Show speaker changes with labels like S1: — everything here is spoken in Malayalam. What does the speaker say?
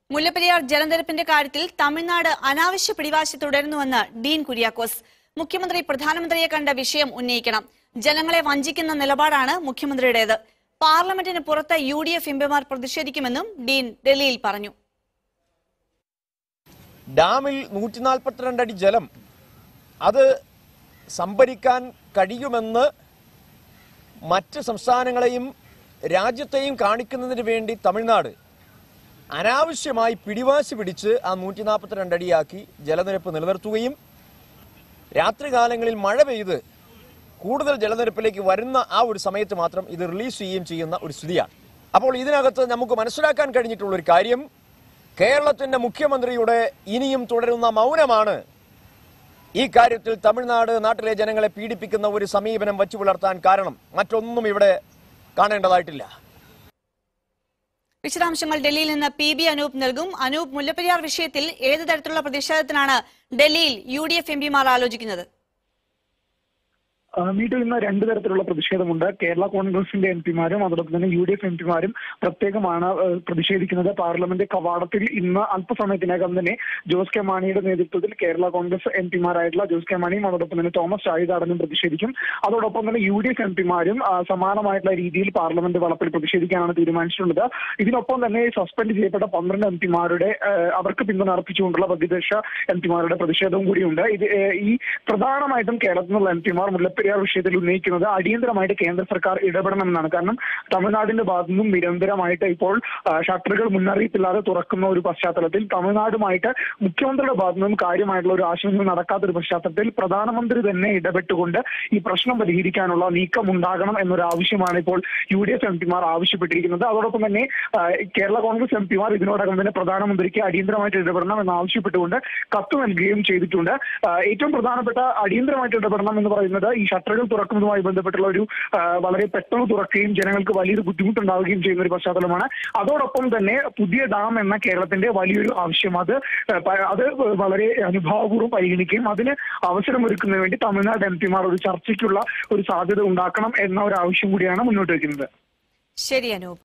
S1: മുല്ലപ്പെരിയാർ ജലനിരപ്പിന്റെ കാര്യത്തിൽ തമിഴ്നാട് അനാവശ്യ പിടിവാശി തുടരുന്നുവെന്ന് ഡീൻ കുര്യാക്കോസ് മുഖ്യമന്ത്രി പ്രധാനമന്ത്രിയെ കണ്ട വിഷയം ഉന്നയിക്കണം ജനങ്ങളെ വഞ്ചിക്കുന്ന നിലപാടാണ് മുഖ്യമന്ത്രിയുടേത് പാർലമെന്റിന് പുറത്ത് യു ഡി എഫ് എംപിമാർ പ്രതിഷേധിക്കുമെന്നും ഡീൻ ഡൽഹിയിൽ പറഞ്ഞു
S2: ഡാമിൽ നൂറ്റി നാൽപ്പത്തിരണ്ട് അടി ജലം അത് സംഭരിക്കാൻ കഴിയുമെന്ന് മറ്റ് സംസ്ഥാനങ്ങളെയും രാജ്യത്തെയും കാണിക്കുന്നതിന് വേണ്ടി തമിഴ്നാട് അനാവശ്യമായി പിടിവാശി പിടിച്ച് ആ നൂറ്റി നാൽപ്പത്തിരണ്ട് അടിയാക്കി ജലനിരപ്പ് നിലനിർത്തുകയും രാത്രികാലങ്ങളിൽ മഴ പെയ്ത് കൂടുതൽ ജലനിരപ്പിലേക്ക് വരുന്ന ആ ഒരു സമയത്ത് മാത്രം ഇത് റിലീസ് ചെയ്യുകയും ചെയ്യുന്ന ഒരു സ്ഥിതിയാണ് അപ്പോൾ ഇതിനകത്ത് നമുക്ക് മനസ്സിലാക്കാൻ കഴിഞ്ഞിട്ടുള്ള ഒരു കാര്യം കേരളത്തിന്റെ മുഖ്യമന്ത്രിയുടെ ഇനിയും തുടരുന്ന മൗനമാണ് ഈ കാര്യത്തിൽ തമിഴ്നാട് നാട്ടിലെ ജനങ്ങളെ പീഡിപ്പിക്കുന്ന ഒരു സമീപനം വച്ചു പുലർത്താൻ കാരണം മറ്റൊന്നും ഇവിടെ കാണേണ്ടതായിട്ടില്ല
S1: വിശദാംശങ്ങൾ ഡൽഹിയിൽ നിന്ന് പി ബി അനൂപ് നൽകും അനൂപ് മുല്ലപ്പെരിയാർ വിഷയത്തിൽ ഏത് തരത്തിലുള്ള പ്രതിഷേധത്തിനാണ് ഡൽഹിയിൽ യു ഡി എഫ് എംപിമാർ ആലോചിക്കുന്നത്
S3: ആ, മീറ്റിൽ ഇന്ന് രണ്ടു തരത്തിലുള്ള പ്രതിഷേധമുണ്ട് കേരള കോൺഗ്രസിന്റെ എം പിമാരും അതോടൊപ്പം തന്നെ യു ഡി എഫ് എം പിമാരും പ്രത്യേകമാണ് ആ, പ്രതിഷേധിക്കുന്നത് പാർലമെന്റ് കവാടത്തിൽ ഇന്ന് അല്പസമയത്തിനകം തന്നെ ജോസ് കെ മാണിയുടെ നേതൃത്വത്തിൽ കേരള കോൺഗ്രസ് എം പിമാരായിട്ടുള്ള ജോസ് കെ മാണിയും അതോടൊപ്പം തന്നെ തോമസ് ചാഴികാടനും പ്രതിഷേധിക്കും അതോടൊപ്പം തന്നെ യു ഡി എഫ് എം പിമാരും സമാനമായിട്ടുള്ള രീതിയിൽ പാർലമെന്റ് വളപ്പിൽ പ്രതിഷേധിക്കാനാണ് തീരുമാനിച്ചിട്ടുള്ളത് ഇതിനൊപ്പം തന്നെ സസ്പെൻഡ് ചെയ്യപ്പെട്ട പന്ത്രണ്ട് എം പിമാരുടെ അവർക്ക് പിന്തുണ അർപ്പിച്ചുകൊണ്ടുള്ള പ്രതിപക്ഷ എം പിമാരുടെ പ്രതിഷേധവും കൂടിയുണ്ട് ഇത് ഏ, ഈ പ്രധാനമായിട്ടും കേരളത്തിൽ നിന്നുള്ള എം പിമാർ മുല്ലപ്പെരിയാർ വിഷയത്തിൽ ഉന്നയിക്കുന്നത് അടിയന്തരമായിട്ട് കേന്ദ്ര സർക്കാർ ഇടപെടണമെന്നാണ് കാരണം തമിഴ്നാടിന്റെ ഭാഗത്തു നിന്നും നിരന്തരമായിട്ട് ഇപ്പോൾ ആ, ഷട്ടറുകൾ മുന്നറിയിപ്പില്ലാതെ തുറക്കുന്ന ഒരു പശ്ചാത്തലത്തിൽ തമിഴ്നാടുമായിട്ട് മുഖ്യമന്ത്രിയുടെ ഭാഗത്തു നിന്നും കാര്യമായിട്ടുള്ള ഒരു ആശയങ്ങൾ നടക്കാത്ത ഒരു പശ്ചാത്തലത്തിൽ പ്രധാനമന്ത്രി തന്നെ ഇടപെട്ടുകൊണ്ട് ഈ പ്രശ്നം പരിഹരിക്കാനുള്ള നീക്കം ഉണ്ടാകണം എന്നൊരു ആവശ്യമാണ് ഇപ്പോൾ യു ഡി എഫ് എം പിമാർ ആവശ്യപ്പെട്ടിരിക്കുന്നത് അതോടൊപ്പം തന്നെ ആ, കേരള കോൺഗ്രസ് എം പിമാർ ഇതിനോടകം തന്നെ പ്രധാനമന്ത്രിക്ക് അടിയന്തരമായിട്ട് ഇടപെടണം എന്ന് ആവശ്യപ്പെട്ടുകൊണ്ട് കത്ത് നൽകുകയും ചെയ്തിട്ടുണ്ട് ആ, ഏറ്റവും പ്രധാനപ്പെട്ട അടിയന്തരമായിട്ട് ഇടപെടണം എന്ന് പറയുന്നത് ഈ ഷട്ടറുകൾ തുറക്കുന്നതുമായി ബന്ധപ്പെട്ടുള്ള ഒരു ആ, വളരെ പെട്ടെന്ന് തുറക്കുകയും ജനങ്ങൾക്ക് വലിയൊരു ബുദ്ധിമുട്ടുണ്ടാവുകയും ചെയ്യുന്ന ഒരു പശ്ചാത്തലമാണ് അതോടൊപ്പം തന്നെ പുതിയ ഡാം എന്ന കേരളത്തിന്റെ വലിയൊരു ആവശ്യം അത് ആ, പ- അത് വളരെ അനുഭാവപൂർവ്വം പരിഗണിക്കുകയും അതിന് അവസരമൊരുക്കുന്നതിന് വേണ്ടി തമിഴ്നാട് എം പിമാർ ഒരു ചർച്ചയ്ക്കുള്ള ഒരു സാധ്യത ഉണ്ടാക്കണം എന്ന ഒരു ആവശ്യം കൂടിയാണ് മുന്നോട്ട് വയ്ക്കുന്നത്
S1: ശരി അനൂപ്